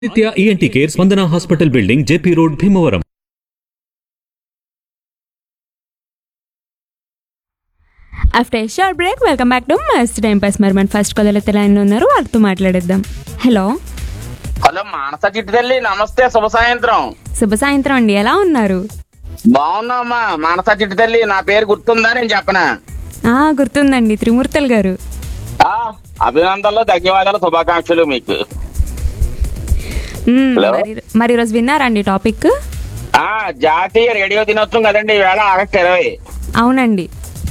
నిత్య ENT care Spandana hospital building JP road Bhimavaram after short break welcome back to must time pass మరి మన first caller అయితే లైన్లో ఉన్నారు వాళ్ళతో మాట్లాడేద్దాం హలో హలో మానస చిట్టు తల్లి నమస్తే శుభ సాయంత్రం శుభ సాయంత్రం అండి ఎలా ఉన్నారు బాగున్నామ్మా మానస చిట్టు తల్లి నా పేరు గుర్తుందా నేను చెప్పనా ఆ గుర్తుందండి త్రిమూర్తులు గారు ఆ, అభినందనలు ధన్యవాదాలు శుభాకాంక్షలు మీకు మ్మ్, హలో. మరి మరి ఈరోజు విన్నారండి టాపిక్ ఆ జాతీయ రేడియో దినోత్సవం కదండి ఈవేళ ఆగస్టు ఇరవై అవునండి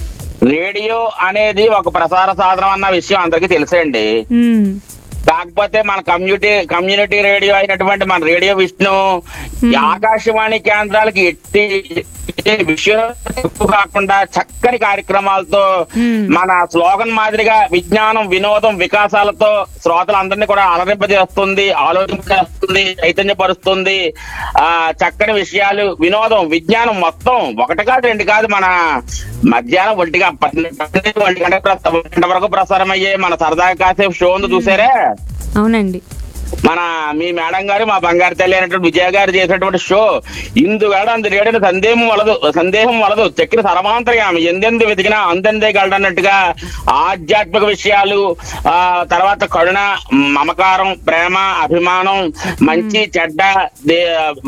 రేడియో అనేది ఒక ప్రసార సాధనం అన్న విషయం అందరికీ తెలుసండి మ్మ్, కాకపోతే మన కమ్యూనిటీ కమ్యూనిటీ రేడియో అయినటువంటి మన రేడియో విష్ణు ఈ ఆకాశవాణి కేంద్రాలకి ఎట్టి ఎట్టి విషయం ఎక్కువ కాకుండా చక్కని కార్యక్రమాలతో Hmm. మన స్లోగన్ మాదిరిగా విజ్ఞానం వినోదం వికాసాలతో శ్రోతలందరినీ కూడా అలరింపజేస్తుంది ఆలోచింపజేస్తుంది చైతన్యపరుస్తుంది ఆ చక్కని విషయాలు వినోదం విజ్ఞానం మొత్తం ఒకటి కాదు రెండు కాదు మన మధ్యాహ్నం ఒంటిగా పన్నెండు ఒంటి గంట ప్రస- ఒంటి గంట వరకు ప్రసారం అయ్యే మన సరదాగా కాసేపు షో ఉంది చూసారా అవునండి మన మీ మేడం గారు మా బంగారు తల్లి అయినటువంటి విజయ గారు చేసినటువంటి షో ఇందువేళ అందు రేడిన సందేహం వలదు సందేహం వలదు చక్కెర సర్వాంతర్యామి ఎందెందు వెతికినా అందందే గలడన్నట్టుగా ఆధ్యాత్మిక విషయాలు ఆ తర్వాత కరుణ మమకారం ప్రేమ అభిమానం మంచి చెడ్డ దే-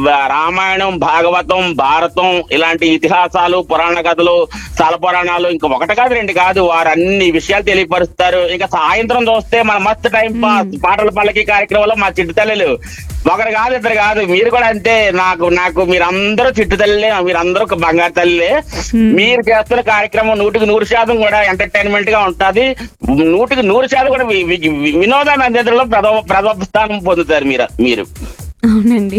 రామాయణం భాగవతం భారతం ఇలాంటి ఇతిహాసాలు పురాణ కథలు స్థల పురాణాలు ఇంకా ఒకటి కాదు రెండు కాదు వారు అన్ని విషయాలు తెలియపరుస్తారు ఇంకా సాయంత్రం చూస్తే మన మస్తు టైం పాస్ పాటల పల్లకి కార్యక్రమంలో మా చిట్టు తల్లులు ఒకరు కాదు ఇద్దరు కాదు మీరు కూడా అంతే నాకు నాకు మీరందరూ చిట్టు తల్లిలే మీరందరూ ఒక బంగారు తల్లిలే మీరు చేస్తున్న కార్యక్రమం నూటికి నూరు శాతం కూడా ఎంటర్టైన్మెంట్ గా ఉంటది నూటికి నూరు శాతం కూడా వి- వి- వి- వినోదాన్ని అందించడంలో ప్రథమ ప్రథమ స్థానం పొందుతారు మీరు మీరు అవునండి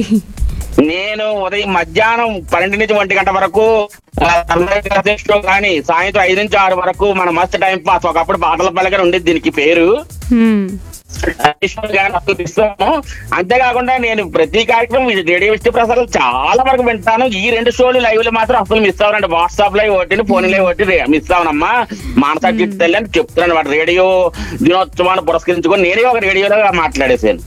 నేను ఉదయం మధ్యాహ్నం పన్నెండు నుంచి ఒంటి గంట వరకు ఆ, సరదాగా కాసేపు షో కానీ సాయంత్రం ఐదు నుంచి ఆరు వరకు మన మస్త్ టైం పాస్ ఒకప్పుడు పాటల పల్లకర ఉండేది దీనికి పేరు మ్మ్, ఈశ్వర్ గారు అసలు ఇస్తాము అంతేకాకుండా నేను ప్రతి కార్యక్రమం ఈ రేడియో విష్ణు ప్రసారాలు చాలా వరకు వింటాను ఈ రెండు షోలు లైవ్ లో మాత్రం అసలు మిస్ అవ్వనండి వాట్సాప్ లైవ్ ఒకటి ఫోన్ లైవ్ ఒకటి మిస్ అవ్వనమ్మా మానసా చిట్టు తల్లి అని చెప్తున్నాను వాడు రేడియో దినోత్సవాన్ని పురస్కరించుకొని నేనే ఒక రేడియోలో మాట్లాడేసాను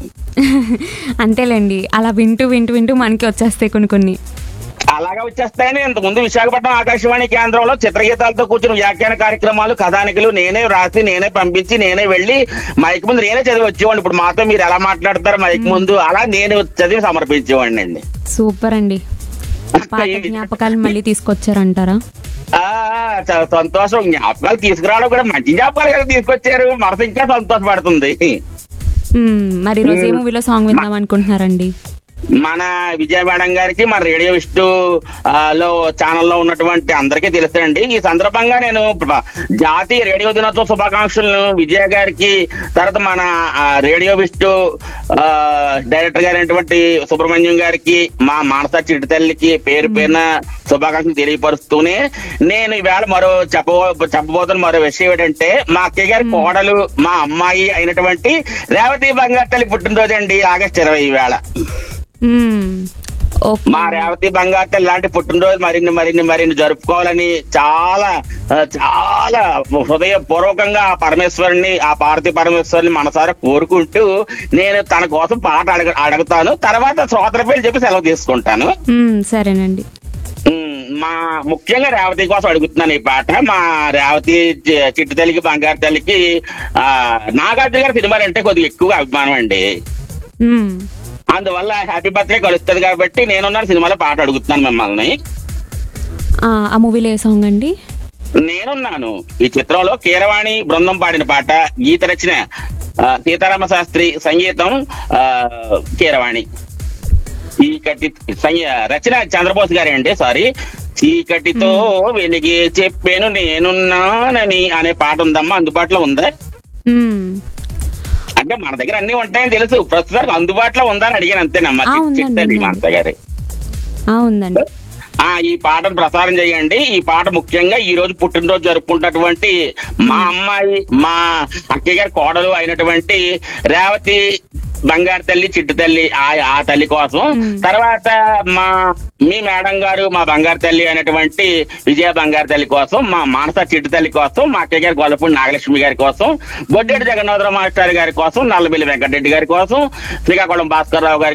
అంతేలేండి అలా వింటూ వింటూ వింటూ మనకి వచ్చేస్తాయి కొన్ని కొన్ని అలాగా వచ్చేస్తాయని ఇంతకుముందు విశాఖపట్నం ఆకాశవాణి కేంద్రంలో చిత్రగీతాలతో కూర్చుని వ్యాఖ్యాన కార్యక్రమాలు కథానికలు నేనే రాసి నేనే పంపించి నేనే వెళ్ళి మైక్ ముందు నేనే చదివి వచ్చేవాడిని ఇప్పుడు మాతో మీరు ఎలా మాట్లాడతారు మైక్ ముందు అలా నేను చదివి సమర్పించేవాడిని అండి సూపర్ అండి ఆ పాత జ్ఞాపకాలు మళ్ళీ తీసుకొచ్చారంటారా ఆ, చాలా సంతోషం జ్ఞాపకాలు తీసుకురావడం కూడా మంచి జ్ఞాపకాలు కదా తీసుకొచ్చారు మనసు ఇంకా సంతోషపడుతుంది మ్మ్, మరి ఈరోజు ఏ మూవీలో సాంగ్ విందాం అనుకుంటున్నారండి మన విజయ మేడం గారికి మన రేడియో విష్ణు ఆ, లో ఛానల్లో ఉన్నటువంటి అందరికీ తెలుసండి ఈ సందర్భంగా నేను ప్ర- జాతీయ రేడియో దినోత్సవ శుభాకాంక్షలను విజయ గారికి తర్వాత మన ఆ, రేడియో విష్ణు ఆ, డైరెక్టర్ గారైనటువంటి సుబ్రహ్మణ్యం గారికి మా మానస చిట్టి తల్లికి పేరు పేరున శుభాకాంక్షలు తెలియపరుస్తూనే నేను ఈవేళ మరో చెప్పబో చెప్పబోతున్న మరో విషయం ఏంటంటే మా అక్కయ్య గారి కోడలు మా అమ్మాయి అయినటువంటి రేవతి బంగారు తల్లి పుట్టినరోజు అండి ఆగస్టు ఇరవై ఈవేళ మ్మ్, ఓకే మా రేవతి బంగారు ఇలాంటి పుట్టినరోజు మరిన్ని మరిన్ని మరిన్ని జరుపుకోవాలని చాలా ఆ, చాలా హృదయపూర్వకంగా ఆ పరమేశ్వరుని ఆ పార్వతీ పరమేశ్వరుని మనసారా కోరుకుంటూ నేను తన కోసం పాట అడగ అడుగుతాను తర్వాత శ్రోతల పేరు చెప్పి సెలవు తీసుకుంటాను మ్మ్, సరేనండి ఉమ్, మా ముఖ్యంగా రేవతి కోసం అడుగుతున్నాను ఈ పాట మా రేవతి చి- చిట్టు తల్లికి బంగారు తల్లికి ఆ నాగార్జున గారి సినిమాలు అంటే కొద్దిగా ఎక్కువ అభిమానం అండి మ్మ్, అందువల్ల హ్యాపీ బర్త్డే కలుస్తుంది కాబట్టి నేనున్న సినిమాలో పాట అడుగుతున్నాను మిమ్మల్ని ఆ ఆ మూవీలో ఏ సాంగ్ అండి నేనున్నాను ఈ చిత్రంలో కీరవాణి బృందం పాడిన పాట గీత రచన ఆ, సీతారామ శాస్త్రి సంగీతం ఆ, కీరవాణి చీకటి సంగీ- రచన చంద్రబోస్ గారే అండి సారీ చీకటితో వెలిగి చెప్పాను నేనున్నానని అనే పాట ఉందమ్మా అందుబాటులో ఉందా మ్మ్. అంటే మన దగ్గర అన్ని ఉంటాయని తెలుసు ప్రస్తుతానికి అందుబాటులో ఉందా అని అడిగాను అంతేనమ్మా ఆ, ఉందండి, చిట్టండి మా ఉందండి. అత్తగారి ఆ, ఉందండి ఆ ఈ పాటను ప్రసారం చేయండి ఈ పాట ముఖ్యంగా ఈ రోజు పుట్టినరోజు జరుపుకుంటున్నటువంటి మా అమ్మాయి మా అక్కయ్య గారి కోడలు అయినటువంటి రేవతి బంగారు తల్లి చిట్టు తల్లి ఆ ఆ తల్లి కోసం తర్వాత మా మీ మేడం గారు మా బంగారు తల్లి అనేటువంటి విజయ బంగారు తల్లి కోసం మా మానస చిట్టు తల్లి కోసం మా అక్కయ్య గారి గొల్లపూడి నాగలక్ష్మి గారి కోసం బొడ్డెడి జగన్నాథరావు మాస్టర్ గారి కోసం నల్లబెల్లి వెంకటరెడ్డి గారి కోసం శ్రీకాకుళం భాస్కర్ రావు గారి